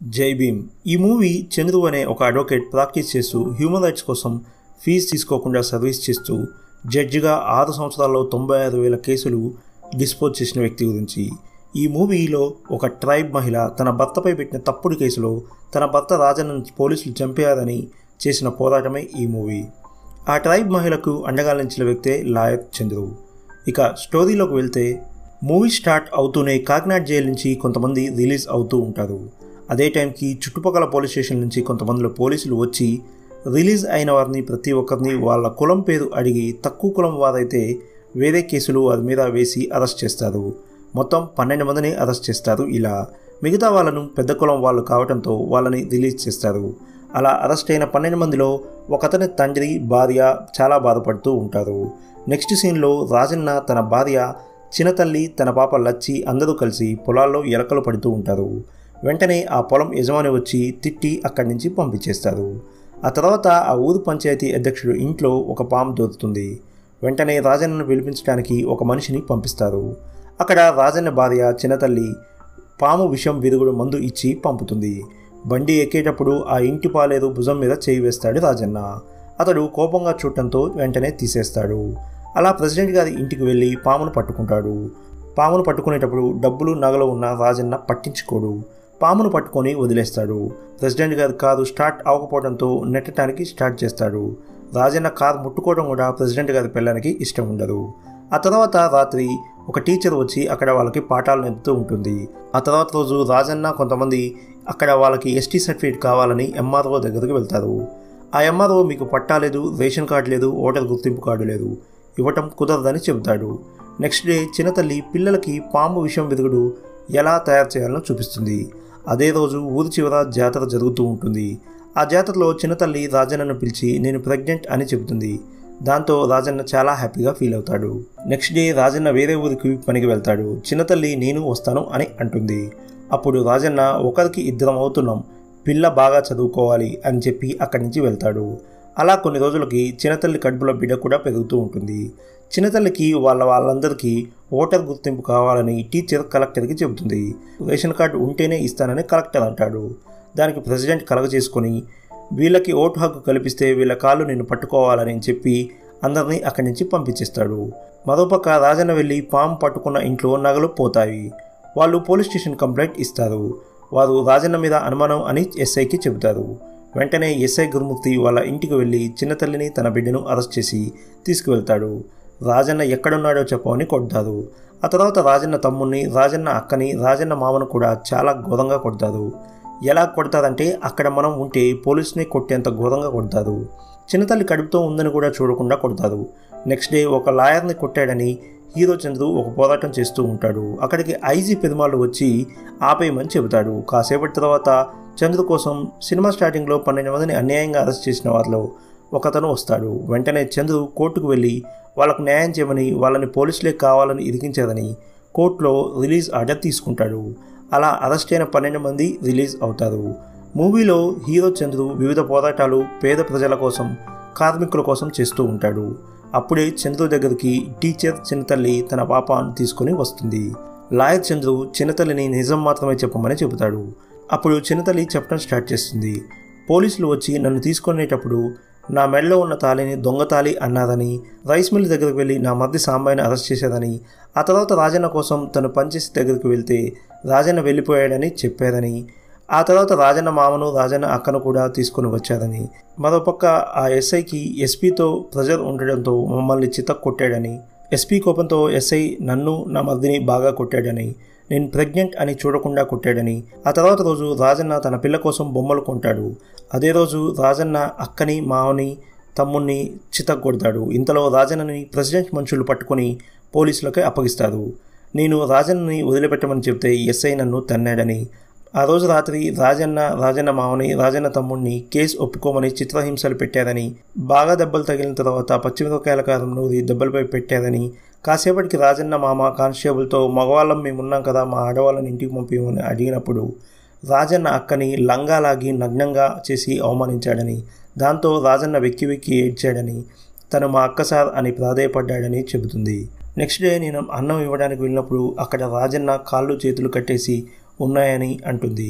జై భీమ్ ఈ మూవీ చంద్రు అనే ఒక అడ్వకేట్ ప్రాక్టీస్ చేస్తూ హ్యూమన్ రైట్స్ కోసం ఫీజు తీసుకోకుండా సర్వీస్ చేస్తూ జడ్జిగా ఆరు సంవత్సరాల్లో తొంభై ఆరు వేల కేసులు డిస్పోజ్ చేసిన వ్యక్తి గురించి ఈ మూవీలో ఒక ట్రైబ్ మహిళ తన భర్తపై పెట్టిన తప్పుడు కేసులో తన భర్త రాజన్నను పోలీసులు చంపారని చేసిన పోరాటమే ఈ మూవీ ఆ ట్రైబ్ మహిళకు అండగా నిలిచిన వ్యక్తే లాయర్ చంద్రు ఇక స్టోరీలోకి వెళ్తే మూవీ స్టార్ట్ అవుతూనే కాకినాడ జైలు నుంచి కొంతమంది రిలీజ్ అవుతూ ఉంటారు అదే టైంకి చుట్టుపక్కల పోలీస్ స్టేషన్ నుంచి కొంతమందిలో పోలీసులు వచ్చి రిలీజ్ అయిన వారిని ప్రతి ఒక్కరిని వాళ్ళ కులం పేరు అడిగి తక్కువ కులం వారైతే వేరే కేసులు వారి మీద వేసి అరెస్ట్ చేస్తారు మొత్తం పన్నెండు మందిని అరెస్ట్ చేస్తారు ఇలా మిగతా వాళ్ళను పెద్ద కులం వాళ్ళు కావడంతో వాళ్ళని రిలీజ్ చేస్తారు అలా అరెస్ట్ అయిన పన్నెండు మందిలో ఒకతని తండ్రి భార్య చాలా బాధపడుతూ ఉంటారు నెక్స్ట్ సీన్లో రాజన్న తన భార్య చిన్నతల్లి తన పాప లచ్చి అందరూ కలిసి పొలాల్లో ఎలకలు పడుతూ ఉంటారు వెంటనే ఆ పొలం యజమాని వచ్చి తిట్టి అక్కడి నుంచి పంపించేస్తారు ఆ తర్వాత ఆ ఊరు పంచాయతీ అధ్యక్షుడు ఇంట్లో ఒక పాము దొరుకుతుంది వెంటనే రాజన్నను పిలిపించడానికి ఒక మనిషిని పంపిస్తారు అక్కడ రాజన్న భార్య చిన్నతల్లి పాము విషం విరుగుడు మందు ఇచ్చి పంపుతుంది బండి ఎక్కేటప్పుడు ఆ ఇంటి పాలేరు భుజం మీద చేయి వేస్తాడు రాజన్న అతడు కోపంగా చూడటంతో వెంటనే తీసేస్తాడు అలా ప్రెసిడెంట్ గారి ఇంటికి వెళ్ళి పామును పట్టుకుంటాడు పామును పట్టుకునేటప్పుడు డబ్బులు నగలు ఉన్న రాజన్న పట్టించుకోడు పామును పట్టుకొని వదిలేస్తాడు ప్రెసిడెంట్ గారి కారు స్టార్ట్ అవ్వకపోవడంతో నెట్టడానికి స్టార్ట్ చేస్తాడు రాజన్న కారు ముట్టుకోవడం కూడా ప్రెసిడెంట్ గారి పిల్లనికి ఇష్టం ఉండదు ఆ తర్వాత రాత్రి ఒక టీచర్ వచ్చి అక్కడ వాళ్ళకి పాఠాలు నేర్పుతూ ఉంటుంది ఆ తర్వాత రోజు రాజన్న కొంతమంది అక్కడ వాళ్ళకి ఎస్టీ సర్టిఫికేట్ కావాలని ఎంఆర్ఓ దగ్గరికి వెళ్తారు ఆ ఎంఆర్ఓ మీకు పట్టా లేదు రేషన్ కార్డు లేదు ఓటర్ గుర్తింపు కార్డు లేదు ఇవ్వటం కుదరదని చెబుతాడు నెక్స్ట్ డే చిన్నతల్లి పిల్లలకి పాము విషం వెదుగుడు ఎలా తయారు చేయాలో చూపిస్తుంది అదే రోజు ఊరి చివర జాతర జరుగుతూ ఉంటుంది ఆ జాతరలో చిన్నతల్లి రాజన్నను పిలిచి నేను ప్రెగ్నెంట్ అని చెబుతుంది దాంతో రాజన్న చాలా హ్యాపీగా ఫీల్ అవుతాడు నెక్స్ట్ డే రాజన్న వేరే ఊరికి పనికి వెళ్తాడు చిన్నతల్లి నేను వస్తాను అని అంటుంది అప్పుడు రాజన్న ఒకరికి ఇద్దరం అవుతున్నాం పిల్ల బాగా చదువుకోవాలి అని చెప్పి అక్కడి నుంచి వెళ్తాడు అలా కొన్ని రోజులకి చిన్నతల్లి కడుపులో బిడ్డ కూడా పెరుగుతూ ఉంటుంది చిన్నతల్లికి వాళ్ళ వాళ్ళందరికీ ఓటర్ గుర్తింపు కావాలని టీచర్ కలెక్టర్కి చెబుతుంది రేషన్ కార్డు ఉంటేనే ఇస్తానని కలెక్టర్ అంటాడు దానికి ప్రెసిడెంట్ కలగ చేసుకొని వీళ్ళకి ఓటు హక్కు కల్పిస్తే వీళ్ళ కాళ్ళు నిన్ను పట్టుకోవాలని చెప్పి అందరినీ అక్కడి నుంచి పంపించేస్తాడు మరోపక్క రాజన్న వెళ్ళి పాము పట్టుకున్న ఇంట్లో నగలు పోతాయి వాళ్ళు పోలీస్ స్టేషన్ కంప్లైంట్ ఇస్తారు వారు రాజన్న మీద అనుమానం అని ఎస్ఐకి చెబుతారు వెంటనే ఎస్ఐ గురుమూర్తి వాళ్ళ ఇంటికి వెళ్ళి చిన్నతల్లిని తన బిడ్డను అరెస్ట్ చేసి తీసుకువెళ్తాడు రాజన్న ఎక్కడున్నాడో చెప్పమని కొడతారు ఆ తర్వాత రాజన్న తమ్ముణ్ణి రాజన్న అక్కని రాజన్న మామను కూడా చాలా ఘోరంగా కొడతారు ఎలా కొడతారంటే అక్కడ మనం ఉంటే పోలీసుని కొట్టేంత ఘోరంగా కొడతారు చిన్నతల్లి కడుపుతో ఉందని కూడా చూడకుండా కొడతారు నెక్స్ట్ డే ఒక లాయర్ని కొట్టాడని హీరో చంద్రు ఒక పోరాటం చేస్తూ ఉంటాడు అక్కడికి ఐజీ పెరుమాళ్ళు వచ్చి ఆపేయమని చెబుతాడు కాసేపటి తర్వాత చంద్రు కోసం సినిమా స్టార్టింగ్లో పన్నెండు మందిని అన్యాయంగా అరెస్ట్ చేసిన వారిలో ఒకతను వస్తాడు వెంటనే చంద్రు కోర్టుకు వెళ్ళి వాళ్ళకు న్యాయం చేయమని వాళ్ళని పోలీసులే కావాలని ఇరికించారని కోర్టులో రిలీజ్ ఆర్డర్ తీసుకుంటాడు అలా అరెస్ట్ అయిన పన్నెండు మంది రిలీజ్ అవుతారు మూవీలో హీరో చంద్రు వివిధ పోరాటాలు పేద ప్రజల కోసం కార్మికుల కోసం చేస్తూ ఉంటాడు అప్పుడే చంద్రు దగ్గరికి టీచర్ చిన్నతల్లి తన పాపాను తీసుకుని వస్తుంది లాయర్ చంద్రు చిన్నతల్లిని నిజం మాత్రమే చెప్పమని చెబుతాడు అప్పుడు చిన్నతల్లి చెప్పడం స్టార్ట్ చేస్తుంది పోలీసులు వచ్చి నన్ను తీసుకునేటప్పుడు నా మెడలో ఉన్న తాళిని దొంగ తాళి అన్నారని రైస్ మిల్ దగ్గరికి వెళ్ళి నా మధ్య సాంబాయిని అరెస్ట్ చేసేదని ఆ తర్వాత రాజన్న కోసం తను పనిచేసే దగ్గరికి వెళ్తే రాజన్న వెళ్ళిపోయాడని చెప్పారని ఆ తర్వాత రాజన్న మామను రాజన్న అక్కను కూడా తీసుకుని వచ్చారని మరోపక్క ఆ ఎస్ఐకి ఎస్పీతో ప్రెజర్ ఉండడంతో మమ్మల్ని చిత్త కొట్టాడని ఎస్పీ కోపంతో ఎస్ఐ నన్ను నా మర్దిని బాగా కొట్టాడని నేను ప్రెగ్నెంట్ అని చూడకుండా కొట్టాడని ఆ తర్వాత రోజు రాజన్న తన పిల్ల కోసం బొమ్మలు కొంటాడు అదే రోజు రాజన్న అక్కని మావని తమ్ముణ్ణి చితగొడతాడు ఇంతలో రాజన్నని ప్రెసిడెంట్ మనుషులు పట్టుకొని పోలీసులకి అప్పగిస్తారు నేను రాజన్నని వదిలిపెట్టమని చెప్తే ఎస్ఐ నన్ను తన్నాడని ఆ రోజు రాత్రి రాజన్న రాజన్న మావని రాజన్న తమ్ముడిని కేసు ఒప్పుకోమని చిత్రహింసలు పెట్టారని బాగా దెబ్బలు తగిలిన తర్వాత పచ్చిమిరపకాయల కారం నూరి దెబ్బలపై పెట్టారని కాసేపటికి రాజన్న మామ కానిస్టేబుల్తో మగవాళ్ళం మేమున్నాం కదా మా ఆడవాళ్ళని ఇంటికి పంపించమని అడిగినప్పుడు రాజన్న అక్కని లంగా లాగి నగ్నంగా చేసి అవమానించాడని దాంతో రాజన్న వెక్కి వెక్కి ఏడ్చాడని తను మా అక్క సార్ అని ప్రాధేయపడ్డాడని చెబుతుంది నెక్స్ట్ డే నేను అన్నం ఇవ్వడానికి వెళ్ళినప్పుడు అక్కడ రాజన్న కాళ్ళు చేతులు కట్టేసి ఉన్నాయని అంటుంది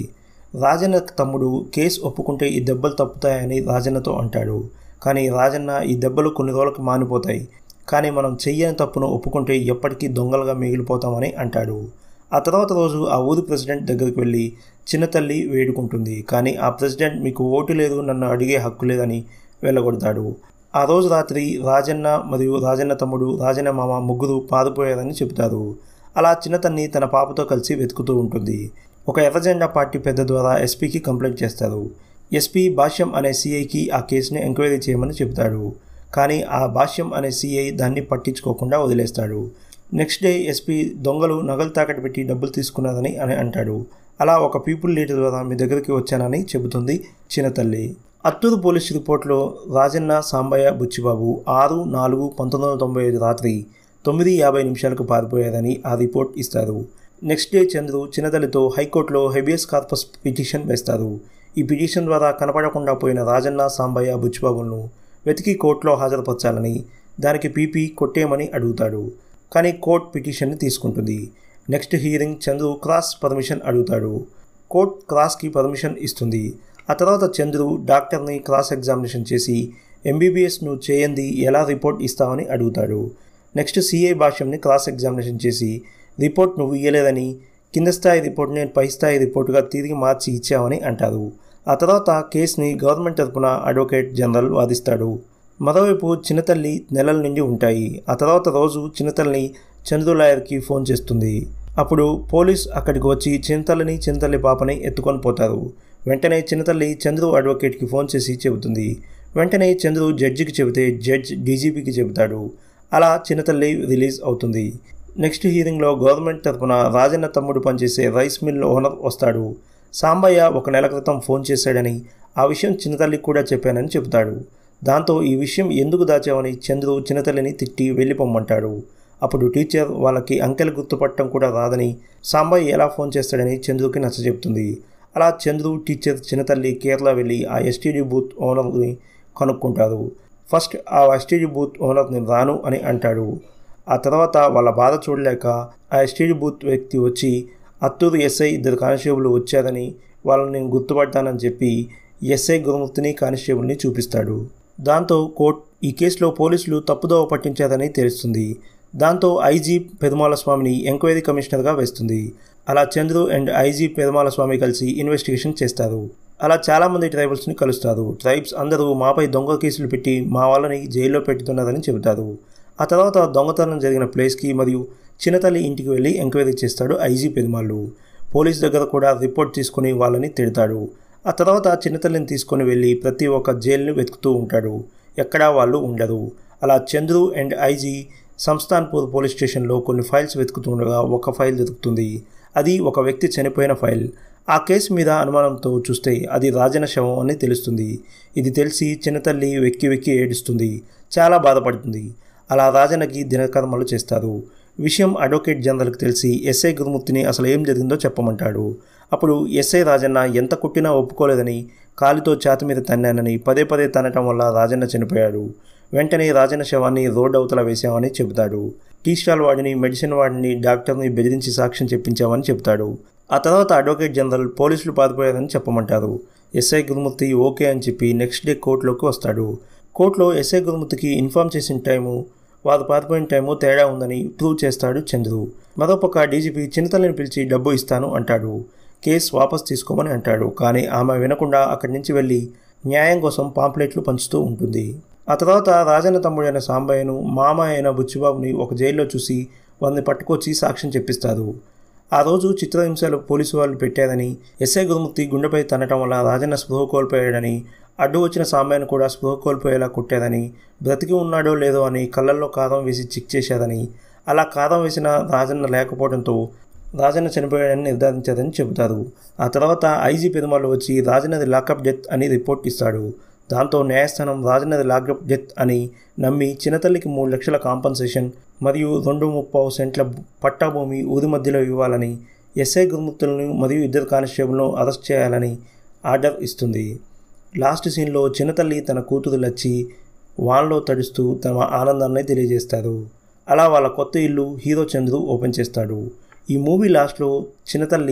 రాజన్న తమ్ముడు కేసు ఒప్పుకుంటే ఈ దెబ్బలు తప్పుతాయని రాజన్నతో అంటాడు కానీ రాజన్న ఈ దెబ్బలు కొన్ని రోజులకు మానిపోతాయి కానీ మనం చెయ్యని తప్పును ఒప్పుకుంటే ఎప్పటికీ దొంగలుగా మిగిలిపోతామని అంటాడు ఆ తర్వాత రోజు ఆ ఊరి ప్రెసిడెంట్ దగ్గరికి వెళ్ళి చిన్నతల్లి వేడుకుంటుంది కానీ ఆ ప్రెసిడెంట్ మీకు ఓటు లేదు నన్ను అడిగే హక్కు లేదని వెళ్ళగొడతాడు ఆ రోజు రాత్రి రాజన్న మరియు రాజన్న తమ్ముడు రాజన్న మామ ముగ్గురు పారిపోయారని చెబుతారు అలా చిన్నతన్ని తన పాపతో కలిసి వెతుకుతూ ఉంటుంది ఒక ఎర్రజెండా పార్టీ పెద్ద ద్వారా ఎస్పీకి కంప్లైంట్ చేస్తారు ఎస్పీ భాష్యం అనే సీఐకి ఆ కేసుని ఎంక్వైరీ చేయమని చెబుతాడు కానీ ఆ భాష్యం అనే సీఐ దాన్ని పట్టించుకోకుండా వదిలేస్తాడు నెక్స్ట్ డే ఎస్పీ దొంగలు నగలు తాకట్టు పెట్టి డబ్బులు తీసుకున్నారని అని అంటాడు అలా ఒక పీపుల్ లీడర్ ద్వారా మీ దగ్గరికి వచ్చానని చెబుతుంది చిన్నతల్లి అత్తూరు పోలీస్ రిపోర్ట్లో రాజన్న సాంబయ్య బుచ్చిబాబు ఆరు నాలుగు పంతొమ్మిది వందల తొంభై ఐదు రాత్రి తొమ్మిది యాభై నిమిషాలకు పారిపోయారని ఆ రిపోర్ట్ ఇస్తారు నెక్స్ట్ డే చంద్రు చిన్నతల్లితో హైకోర్టులో హెబియస్ కార్పస్ పిటిషన్ వేస్తారు ఈ పిటిషన్ ద్వారా కనపడకుండా పోయిన రాజన్న సాంబయ్య బుచ్చిబాబులను వెతికి కోర్టులో హాజరుపరచాలని దానికి పీపీ కొట్టేయమని అడుగుతాడు కానీ కోర్ట్ పిటిషన్ని తీసుకుంటుంది next hearing Chandru cross permission అడుగుతాడు కోర్ట్ క్రాస్కి పర్మిషన్ ఇస్తుంది ఆ తర్వాత చంద్రు డాక్టర్ని క్రాస్ ఎగ్జామినేషన్ చేసి ఎంబీబీఎస్ను చేయంది ఎలా రిపోర్ట్ ఇస్తామని అడుగుతాడు నెక్స్ట్ సిఐ భాష్యంని క్రాస్ ఎగ్జామినేషన్ చేసి రిపోర్ట్ నువ్వు ఇయ్యలేదని కింద స్థాయి రిపోర్ట్ నేను పై స్థాయి రిపోర్టుగా తిరిగి మార్చి ఇచ్చామని అంటారు ఆ తర్వాత కేసుని గవర్నమెంట్ తరపున అడ్వకేట్ జనరల్ వాదిస్తాడు మరోవైపు చిన్నతల్లి నెలల నుండి ఉంటాయి ఆ తర్వాత రోజు చిన్నతల్లిని చంద్రు లాయర్కి ఫోన్ చేస్తుంది అప్పుడు పోలీస్ అక్కడికి వచ్చి చిన్నతల్లిని చిన్నతల్లి పాపని ఎత్తుకొని పోతారు వెంటనే చిన్నతల్లి చంద్రు అడ్వకేట్కి ఫోన్ చేసి చెబుతుంది వెంటనే చంద్రు జడ్జికి చెబితే జడ్జ్ డీజీపీకి చెబుతాడు అలా చిన్నతల్లి రిలీజ్ అవుతుంది నెక్స్ట్ హీరింగ్లో గవర్నమెంట్ తరపున రాజన్న తమ్ముడు పనిచేసే రైస్ మిల్ ఓనర్ వస్తాడు సాంబయ్య ఒక నెల క్రితం ఫోన్ చేశాడని ఆ విషయం చిన్నతల్లికి కూడా చెప్పానని చెబుతాడు దాంతో ఈ విషయం ఎందుకు దాచావని చంద్రు చిన్నతల్లిని తిట్టి వెళ్ళిపోమ్మంటాడు అప్పుడు టీచర్ వాళ్ళకి అంకెలు గుర్తుపట్టడం కూడా రాదని సాంబయ్య ఎలా ఫోన్ చేస్తాడని చంద్రుకి నచ్చజెప్తుంది అలా చంద్రు టీచర్ చిన్నతల్లి కేరళ వెళ్ళి ఆ ఎస్టీడీ బూత్ ఓనర్ని కనుక్కుంటారు ఫస్ట్ ఆ ఎస్టీడీ బూత్ ఓనర్ నేను రాను అని అంటాడు ఆ తర్వాత వాళ్ళ బాధ చూడలేక ఆ ఎస్టీడీ బూత్ వ్యక్తి వచ్చి అత్తూరు ఎస్ఐ ఇద్దరు కానిస్టేబుల్ వచ్చారని వాళ్ళని నేను గుర్తుపడతానని చెప్పి ఎస్ఐ గురుమూర్తిని కానిస్టేబుల్ని చూపిస్తాడు దాంతో కోర్ట్ ఈ కేసులో పోలీసులు తప్పుదోవ పట్టించారని తెలుస్తుంది దాంతో ఐజీ పెరుమాల స్వామిని ఎంక్వైరీ కమిషనర్గా వేస్తుంది అలా చంద్రు అండ్ ఐజీ పెరుమాల స్వామి కలిసి ఇన్వెస్టిగేషన్ చేస్తారు అలా చాలామంది ట్రైబల్స్ని కలుస్తారు ట్రైబ్స్ అందరూ మాపై దొంగ కేసులు పెట్టి మా వాళ్ళని జైల్లో పెట్టుతున్నారని చెబుతారు ఆ తర్వాత దొంగతనం జరిగిన ప్లేస్కి మరియు చిన్నతల్లి ఇంటికి వెళ్ళి ఎంక్వైరీ చేస్తాడు ఐజీ పెరుమాళ్ళు పోలీస్ దగ్గర కూడా రిపోర్ట్ తీసుకుని వాళ్ళని తిడతాడు ఆ తర్వాత చిన్నతల్లిని తీసుకొని వెళ్ళి ప్రతి ఒక్క జైలుని వెతుకుతూ ఉంటాడు ఎక్కడా వాళ్ళు ఉండరు అలా Chandru and IG Sansthanpur police స్టేషన్లో కొన్ని ఫైల్స్ వెతుకుతుండగా ఒక ఫైల్ దొరుకుతుంది అది ఒక వ్యక్తి చనిపోయిన ఫైల్ ఆ కేసు మీద అనుమానంతో చూస్తే అది రాజన శవం అని తెలుస్తుంది ఇది తెలిసి చిన్నతల్లి వెక్కి వెక్కి ఏడుస్తుంది చాలా బాధపడుతుంది అలా రాజన్నకి దినకర్మలు చేస్తారు విషయం అడ్వకేట్ జనరల్కి తెలిసి ఎస్ఐ గురుమూర్తిని అసలు ఏం జరిగిందో చెప్పమంటాడు అప్పుడు ఎస్ఐ రాజన్న ఎంత కొట్టినా ఒప్పుకోలేదని కాలితో ఛాతి మీద తన్నానని పదే పదే తనటం వల్ల రాజన్న చనిపోయాడు వెంటనే రాజన్న శవాన్ని రోడ్ అవతల వేశామని చెబుతాడు టీ స్టాల్ వాడిని మెడిసిన్ వాడిని డాక్టర్ని బెదిరించి సాక్ష్యం చెప్పించామని చెప్తాడు ఆ తర్వాత అడ్వకేట్ జనరల్ పోలీసులు పారిపోయారని చెప్పమంటారు ఎస్ఐ గురుమూర్తి ఓకే అని చెప్పి నెక్స్ట్ డే కోర్టులోకి వస్తాడు కోర్టులో ఎస్ఐ గురుమూర్తికి ఇన్ఫామ్ చేసిన టైము వారు పారిపోయిన టైము తేడా ఉందని ప్రూవ్ చేస్తాడు చంద్రు మరోపక్క డీజీపీ చిన్నతల్లిని పిలిచి డబ్బు ఇస్తాను అంటాడు కేసు వాపస్ తీసుకోమని అంటాడు కానీ ఆమె వినకుండా అక్కడి నుంచి వెళ్ళి న్యాయం కోసం పాంప్లెట్లు పంచుతూ ఉంటుంది ఆ తర్వాత రాజన్న తమ్ముడైన సాంబయ్యను మామ అయిన బుచ్చిబాబుని ఒక జైల్లో చూసి వారిని పట్టుకొచ్చి సాక్ష్యం చెప్పిస్తారు ఆ రోజు చిత్రహింసలు పోలీసు వాళ్ళు పెట్టారని ఎస్ఐ గురుమూర్తి గుండెపై తనటం వల్ల రాజన్న స్పృహ కోల్పోయాడని అడ్డు వచ్చిన సాంబయ్యను కూడా స్పృహ కోల్పోయేలా కొట్టారని బ్రతికి ఉన్నాడో లేదో అని కళ్ళల్లో కారం వేసి చెక్ చేశారని అలా కారం వేసిన రాజన్న లేకపోవడంతో రాజన్న చనిపోయాడని నిర్ధారించారని చెబుతారు ఆ తర్వాత ఐజీ పెరుమాళ్ళు వచ్చి రాజన్నది లాకప్ డెత్ అని రిపోర్ట్ ఇస్తాడు దాంతో న్యాయస్థానం రాజన్నది లాకప్ డెత్ అని నమ్మి చిన్నతల్లికి మూడు లక్షల కాంపన్సేషన్ మరియు రెండు ముప్పావు సెంట్ల పట్టా భూమి ఊరి మధ్యలో ఇవ్వాలని ఎస్ఐ గురుముక్తులను మరియు ఇద్దరు కానిస్టేబుల్ను అరెస్ట్ చేయాలని ఆర్డర్ ఇస్తుంది లాస్ట్ సీన్లో చిన్నతల్లి తన కూతురు లచ్చి వాన్లో తడుస్తూ తమ ఆనందాన్ని తెలియజేస్తారు అలా వాళ్ళ కొత్త ఇల్లు హీరో చంద్రు ఓపెన్ చేస్తాడు ఈ మూవీ లాస్ట్లో చిన్నతల్లి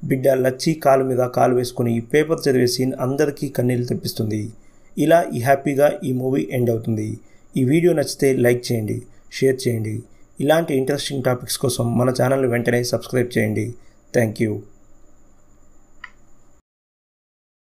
బిడ్డ లచ్చి కాలు మీద కాలు వేసుకుని పేపర్ చదివే సీన్ అందరికీ కన్నీళ్ళు తెప్పిస్తుంది ఇలా ఈ హ్యాపీగా ఈ మూవీ ఎండ్ అవుతుంది ఈ వీడియో నచ్చితే లైక్ చేయండి షేర్ చేయండి ఇలాంటి ఇంట్రెస్టింగ్ టాపిక్స్ కోసం మన ఛానల్ వెంటనే సబ్స్క్రైబ్ చేయండి థ్యాంక్ యూ